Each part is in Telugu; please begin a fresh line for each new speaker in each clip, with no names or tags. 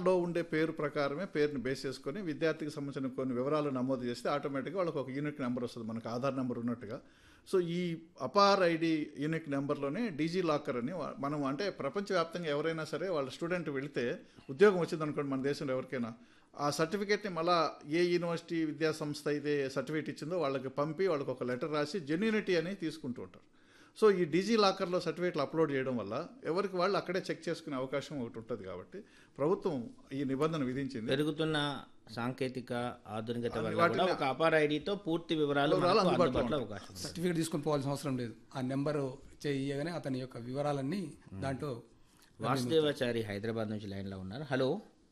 ఆధార్లో ఉండే పేరు ప్రకారమే పేరుని బేస్ చేసుకొని విద్యార్థికి సంబంధించిన కొన్ని వివరాలు నమోదు చేస్తే ఆటోమేటిక్గా వాళ్ళకి ఒక యూనిక్ నెంబర్ వస్తుంది మనకు ఆధార్ నెంబర్ ఉన్నట్టుగా సో ఈ అపార్ ఐడి యూనిక్ నెంబర్లోనే డీజీ లాకర్ అని వా- మనం అంటే ప్రపంచవ్యాప్తంగా ఎవరైనా సరే వాళ్ళ స్టూడెంట్ వెళితే ఉద్యోగం వచ్చింది అనుకోండి మన దేశంలో ఎవరికైనా ఆ సర్టిఫికేట్ని మళ్ళా ఏ యూనివర్సిటీ విద్యా సంస్థ అయితే సర్టిఫికేట్ ఇచ్చిందో వాళ్ళకి పంపి వాళ్ళకి ఒక లెటర్ రాసి జెన్యూనిటీ అని తీసుకుంటూ ఉంటారు సో ఈ డిజీ లాకర్లో సర్టిఫికేట్లు అప్లోడ్ చేయడం వల్ల ఎవరికి వాళ్ళు అక్కడే చెక్ చేసుకునే అవకాశం ఒకటి ఉంటుంది కాబట్టి ప్రభుత్వం ఈ నిబంధన విధించింది
పెరుగుతున్న సాంకేతిక ఆధునికత వల్ల
వాటిని-
కూడా ఒక అపార ఐడితో పూర్తి వివరాలు
వివరాలు
మనకు
అందుబాటులో
అందుబాటులో అవకాశం ఉంది.
సర్టిఫికేట్ తీసుకొని పోవాల్సిన అవసరం లేదు ఆ నెంబరు చేయగానే అతని యొక్క వివరాలన్నీ దాంట్లో
వాసుదేవాచారి హైదరాబాద్ నుంచి లైన్లో ఉన్నారు హలో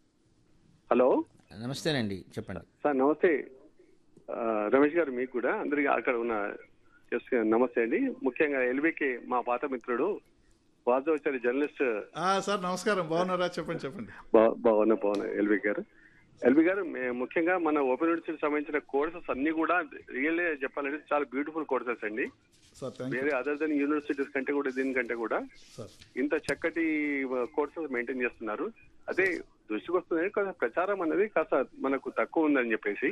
హలో
నమస్తేనండి చెప్పండి
సార్ నమస్తే ఆ, రమేష్ గారు మీకు కూడా అందరికి అక్కడ ఉన్న ఎస్ నమస్తే అండి ముఖ్యంగా ఎల్బీకి మా పాత మిత్రుడు వాస్తవచారి జర్నలిస్ట్
ఆ, సార్ నమస్కారం బాగున్నారా చెప్పండి చెప్పండి
బా- బాగున్నా బాగున్నా ఎల్బీ గారు ఎల్బీ గారు మే- ముఖ్యంగా మన ఓపెన్ యూనివర్సిటీకి సంబంధించిన కోర్సెస్ అన్ని కూడా రియల్ చెప్పాలంటే చాలా బ్యూటిఫుల్ కోర్సెస్ అండి
సార్ థ్యాంక్ యూ
వేరే అదర్ దెన్ యూనివర్సిటీస్ కంటే కూడా దీనికంటే కూడా
సార్
ఇంత చక్కటి కోర్సెస్ మెయింటైన్ చేస్తున్నారు అదే దృష్టికి వస్తుంది కాస్త ప్రచారం అనేది కాస్త మనకు తక్కువ ఉందని చెప్పేసి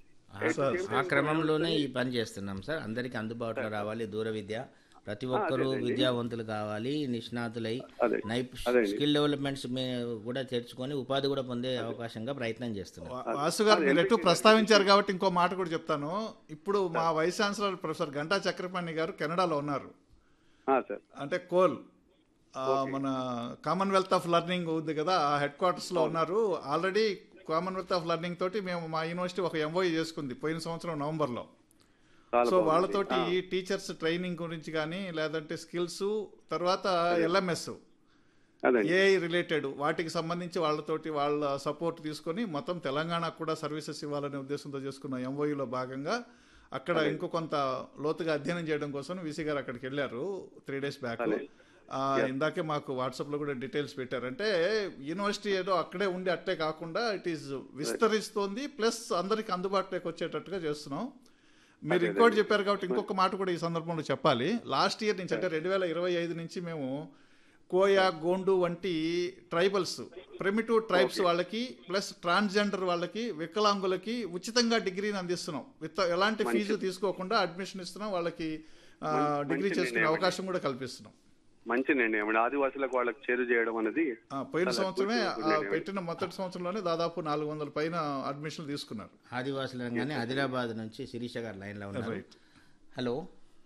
ఆ- ఆ క్రమంలోనే ఈ పని చేస్తున్నాం సార్ అందరికీ అందుబాటులో రావాలి దూర విద్య ప్రతి ఒక్కరూ విద్యావంతులు కావాలి నిష్ణాతులై
అదే.
నైప్
అదేండి.
స్కిల్ డెవలప్మెంట్స్ మే- కూడా తెచ్చుకొని ఉపాధి కూడా పొందే అవకాశంగా ప్రయత్నం చేస్తున్నాం
వా- వాసు గారు మీరు ఎటు ప్రస్తావించారు కాబట్టి ఇంకో మాట కూడా చెప్తాను ఇప్పుడు మా vice chancellor professor Ghanta Chakrapani garu కెనడాలో ఉన్నారు
ఆ, సార్
అంటే కోల్ ఆ, మన కామన్వెల్త్ ఆఫ్ లెర్నింగ్ ఉంది కదా ఆ హెడ్ క్వార్టర్స్లో ఉన్నారు ఆల్రెడీ కామన్వెల్త్ ఆఫ్ లెర్నింగ్ తోటి మేము మా యూనివర్సిటీ ఒక ఎంఓఈ చేసుకుంది పోయిన సంవత్సరం నవంబర్లో
చాలా
సో
బాగుంది.
వాళ్ళతోటి టీచర్స్ ట్రైనింగ్ గురించి కానీ లేదంటే స్కిల్స్ తర్వాత ఎల్ఎంఎస్
అదే
ఏఐ రిలేటెడ్ వాటికి సంబంధించి వాళ్ళతోటి వాళ్ళ సపోర్ట్ తీసుకొని మొత్తం తెలంగాణకు కూడా సర్వీసెస్ ఇవ్వాలనే ఉద్దేశంతో చేసుకున్న ఎంఓయూలో భాగంగా అక్కడ ఇంకో కొంత లోతుగా అధ్యయనం చేయడం కోసం వీసీ గారు అక్కడికి వెళ్ళారు త్రీ డేస్ బ్యాక్ ఆ, ఇందాకే మాకు వాట్సాప్లో కూడా డీటెయిల్స్ పెట్టారు అంటే యూనివర్సిటీ ఏదో అక్కడే ఉండి అట్టే కాకుండా ఇట్ ఈస్ విస్తరిస్తోంది ప్లస్ అందరికి అందుబాటులోకి వచ్చేటట్టుగా చేస్తున్నాం మీరు ఇంకోటి చెప్పారు కాబట్టి ఇంకొక మాట కూడా ఈ సందర్భంలో చెప్పాలి లాస్ట్ ఇయర్ నుంచి అంటే రెండు వేల ఇరవై ఐదు నుంచి మేము కోయా గోండు వంటి ట్రైబల్స్ ప్రిమిటివ్ ట్రైబ్స్ వాళ్ళకి ప్లస్ ట్రాన్స్జెండర్ వాళ్ళకి వికలాంగులకి ఉచితంగా డిగ్రీని అందిస్తున్నాం విత్ ఎలాంటి ఫీజు తీసుకోకుండా అడ్మిషన్ ఇస్తున్నాం వాళ్ళకి ఆ, డిగ్రీ
మంచి
చేసుకునే
నిర్ణయం
అవకాశం కూడా కల్పిస్తున్నాం
మంచి నిర్ణయం అండి ఆదివాసులకు వాళ్ళకి చేరు చేయడం అనేది
ఆ, పోయిన
చాలా
సంవత్సరమే
good- good
ఆ,
నిర్ణయం.
పెట్టిన మొదటి సంవత్సరంలోనే దాదాపు నాలుగు వందల పైన అడ్మిషన్లు తీసుకున్నారు
ఆదివాసులు అనగానే ఆదిలాబాద్ నుంచి శిరీష గారు లైన్లో ఉన్నారు
Right.
హలో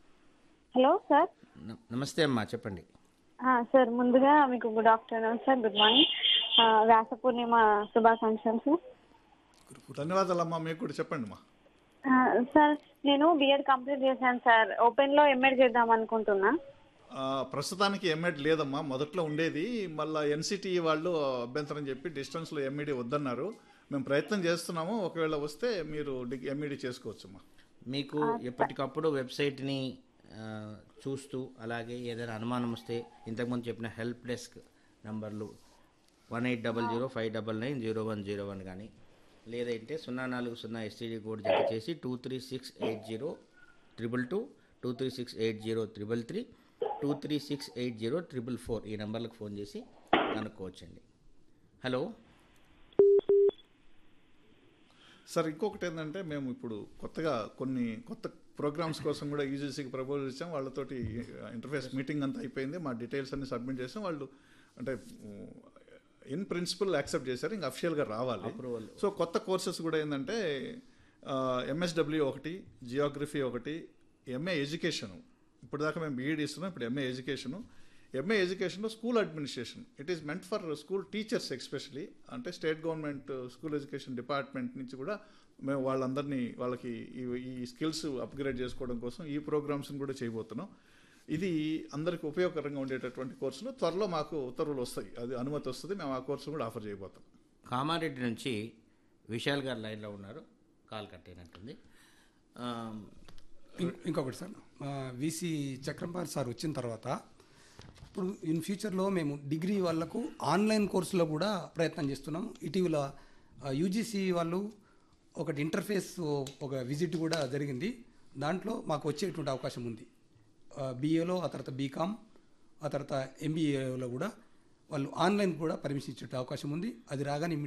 హలో సార్
న- నమస్తే అమ్మా చెప్పండి
ఆ, సార్ ముందుగా మీకు good afternoon sir good morning ఆ, వ్యాస పూర్ణిమ శుభాకాంక్షలు సార్
ధన్యవాదాలమ్మా మీకు కూడా చెప్పండి మా
ఆ, సార్ నేను బిఎడ్ కంప్లీట్ చేశాను సార్ ఓపెన్లో ఎంఎడ్ చేద్దాం అనుకుంటున్నా
ఆ, ప్రస్తుతానికి ఎంఎడ్ లేదమ్మా మొదట్లో ఉండేది మళ్ళీ ఎన్సిటి వాళ్ళు అభ్యంతరం చెప్పి డిస్టెన్స్లో ఎంఈడి వద్దన్నారు మేము ప్రయత్నం చేస్తున్నాము ఒకవేళ వస్తే మీరు ఎంఈడి చేసుకోవచ్చమ్మా
మీకు ఎప్పటికప్పుడు వెబ్సైట్ని ఆ, చూస్తూ అలాగే ఏదైనా అనుమానం వస్తే ఇంతకుముందు చెప్పిన హెల్ప్ డెస్క్ నంబర్లు one eight double zero five double nine zero one zero one కానీ లేదంటే సున్నా నాలుగు సున్నా ఎస్టీడీ కోడ్ జత చేసి two three six eight zero triple two two three six eight zero triple three two three six eight zero triple four ఈ నెంబర్లకు ఫోన్ చేసి కనుక్కోవచ్చండి హలో
సార్ ఇంకొకటి ఏంటంటే మేము ఇప్పుడు కొత్తగా కొన్ని కొత్త ప్రోగ్రామ్స్ కోసం కూడా యూజీసీకి ప్రపోజల్ ఇచ్చాం వాళ్ళతోటి ఇంటర్ఫేస్ మీటింగ్ అంతా అయిపోయింది మా డీటెయిల్స్ అన్ని సబ్మిట్ చేసాం వాళ్ళు అంటే ఇన్ ప్రిన్సిపల్ యాక్సెప్ట్ చేశారు ఇంకా అఫిషియల్గా రావాలి సో కొత్త కోర్సెస్ కూడా ఏంటంటే ఎంఎస్డబ్ల్యూ ఒకటి జియోగ్రఫీ ఒకటి ఎంఏ ఎడ్యుకేషను ఇప్పుడు దాకా మేము బీఈడి ఇస్తున్నాం ఇప్పుడు ఎంఏ ఎడ్యుకేషను ఎంఏ ఎడ్యుకేషన్లో school administration it is meant for school teachers especially అంటే state government school education department నుంచి కూడా మేము వాళ్ళందరినీ వాళ్ళకి ఈ ఈ స్కిల్స్ అప్గ్రేడ్ చేసుకోవడం కోసం ఈ ప్రోగ్రామ్స్ని కూడా చేయబోతున్నాం ఇది అందరికి ఉపయోగకరంగా ఉండేటటువంటి కోర్సులు త్వరలో మాకు ఉత్తర్వులు వస్తాయి అది అనుమతి వస్తుంది మేము ఆ కోర్సు కూడా ఆఫర్ చేయబోతాం
కామారెడ్డి నుంచి విశాల్ గారు లైన్లో ఉన్నారు కాల్ కట్టేనట్టుంది ఆ,
ఇం- ఇంకొకటి సార్ విసి చక్రంపాల్ సార్ వచ్చిన తర్వాత ఇప్పుడు ఇన్ ఫ్యూచర్లో మేము డిగ్రీ వాళ్ళకు ఆన్లైన్ కోర్సులో కూడా ప్రయత్నం చేస్తున్నాం ఇటీవల యూజీసీ వాళ్ళు ఒకటి ఇంటర్ఫేస్ ఒక విజిట్ కూడా జరిగింది దాంట్లో మాకు వచ్చేటువంటి అవకాశం ఉంది బీఏలో ఆ తర్వాత బీకామ్ ఆ తర్వాత ఎంబీఏలో కూడా వాళ్ళు ఆన్లైన్ కూడా పర్మిషన్ ఇచ్చే అవకాశం ఉంది అది రాగానే